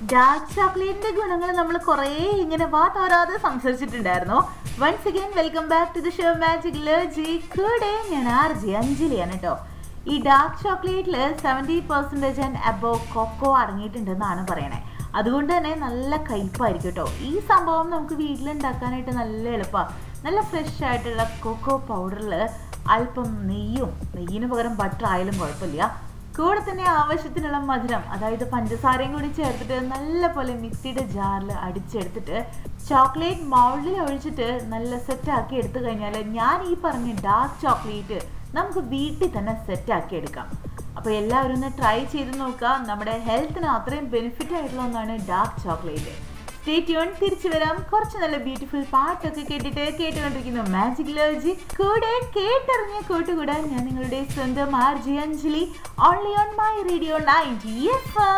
dark ചോക്ലേറ്റിന്റെ ഗുണങ്ങൾ നമ്മൾ കുറേ ഇങ്ങനെ വാ തോരാതെ സംസാരിച്ചിട്ടുണ്ടായിരുന്നു once again welcome back to the show magic ലജി കൂടെ ഞാൻ ആർ ജി അഞ്ജലിയാണ് കേട്ടോ ഈ ഡാർക്ക് ചോക്ലേറ്റിൽ seventy percentage and above cocoa അടങ്ങിയിട്ടുണ്ടെന്നാണ് പറയണേ അതുകൊണ്ട് തന്നെ നല്ല കയ്പായിരിക്കും കേട്ടോ ഈ സംഭവം നമുക്ക് വീട്ടിലുണ്ടാക്കാനായിട്ട് നല്ല എളുപ്പമാണ് നല്ല ഫ്രഷ് ആയിട്ടുള്ള കൊക്കോ പൗഡറിൽ അല്പം നെയ്യും നെയ്യിന് പകരം ബട്ടർ ആയാലും കുഴപ്പമില്ല കൂടെ തന്നെ ആവശ്യത്തിനുള്ള മധുരം അതായത് പഞ്ചസാരയും കൂടി ചേർത്തിട്ട് നല്ലപോലെ മിക്സിയുടെ ജാറിൽ അടിച്ചെടുത്തിട്ട് ചോക്ലേറ്റ് മൗളിൽ ഒഴിച്ചിട്ട് നല്ല സെറ്റാക്കി എടുത്തു കഴിഞ്ഞാൽ ഞാൻ ഈ പറഞ്ഞ ഡാർക്ക് ചോക്ലേറ്റ് നമുക്ക് വീട്ടിൽ തന്നെ സെറ്റാക്കി എടുക്കാം അപ്പോൾ എല്ലാവരും ഒന്ന് ട്രൈ ചെയ്ത് നോക്കുക നമ്മുടെ ഹെൽത്തിന് അത്രയും ബെനിഫിറ്റ് ആയിട്ടുള്ള ഒന്നാണ് ഡാർക്ക് ചോക്ലേറ്റ് സ്റ്റേ ട്യൂൺ തിരിച്ചു വരാം കുറച്ച് നല്ല ബ്യൂട്ടിഫുൾ പാട്ടൊക്കെ കേട്ടിട്ട് കേട്ടുകൊണ്ടിരിക്കുന്നു മാജിക് ലോജി കൂടെ കേട്ടറിഞ്ഞ കൂട്ടുകൂടാൻ ഞാൻ നിങ്ങളുടെ സ്വന്തം R J Anjali only on my radio ninety F